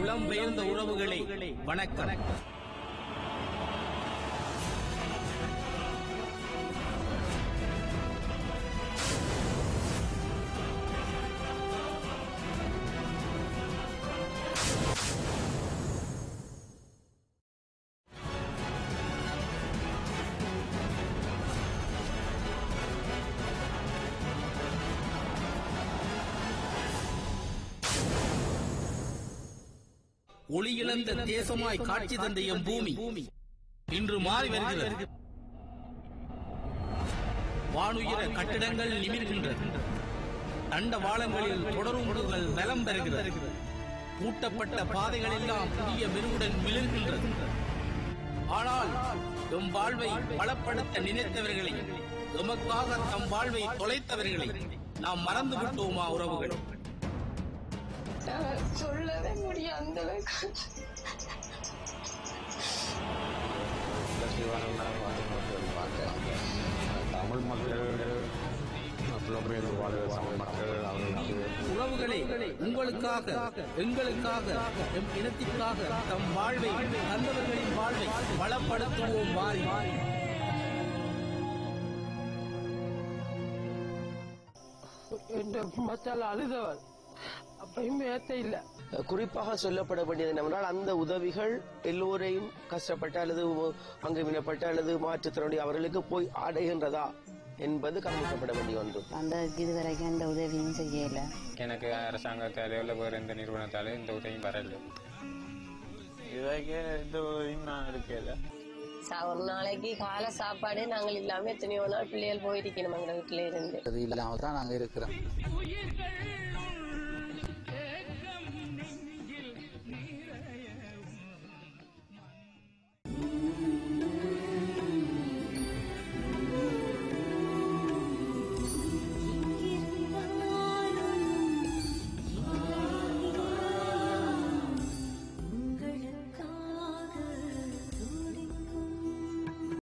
புலம்பெயர்ந்த உறவுகளே வணக்கம் ஒளியிழந்த தேசமாய் காட்சி தந்த எம் பூமி இன்று மாறி வருகிறது வானுயர கட்டிடங்கள் நிமிர்கின்றது தண்டவாளங்களில் தொடரும்புகள் நலம் பெறுகிறது பூட்டப்பட்ட பாதைகள் எல்லாம் புதிய மெருகுடன் மிளர்கின்றது ஆனால் எம் வாழ்வை பலப்படுத்த நினைத்தவர்களை எமக்காக தம் வாழ்வை தொலைத்தவர்களை நாம் மறந்து விட்டோமா உறவுகள் நான் சொல்லவே முடியும் அந்த அளவுக்கு தமிழ் மக்கள் புலம்பெயர்ந்து வாழ்கிற தமிழ் மக்கள் அவர்களுக்கு உறவுகளே உங்களுக்காக எங்களுக்காக எம் இனத்திற்காக தம் வாழ்வை தந்தவர்களின் வாழ்வை பலப்படுத்துவோம் வாரி என்ற மச்சால் அழுதவன் அப்பயும் ஏத்த இல்ல குறிப்பாக சொல்லப்பட வேண்டியது என்னவென்றால் அந்த உதவிகள் எல்லோரையும் கஷ்டப்பட்ட அல்லது அங்கு வினப்பட்ட அல்லது மாற்றுத்திறனுடைய அவர்களுக்கு போய் அடைகின்றதா என்பது கவனிக்கப்பட வேண்டிய ஒன்று அந்த இதுவரைக்கும் எந்த உதவியும் செய்யல எனக்கு அரசாங்கத்தாலே இல்லை வேறு எந்த நிறுவனத்தாலே இந்த உதவியும் வரல இதுவரைக்கும் எந்த உதவியும் நான் இருக்கல ஒரு நாளைக்கு காலை சாப்பாடு நாங்கள் இல்லாம எத்தனையோ நாள் பிள்ளைகள் போயிருக்கணும் எங்க வீட்டுல இருந்து அது இல்லாம தான் நாங்க இருக்கிறோம் உயிர்கள்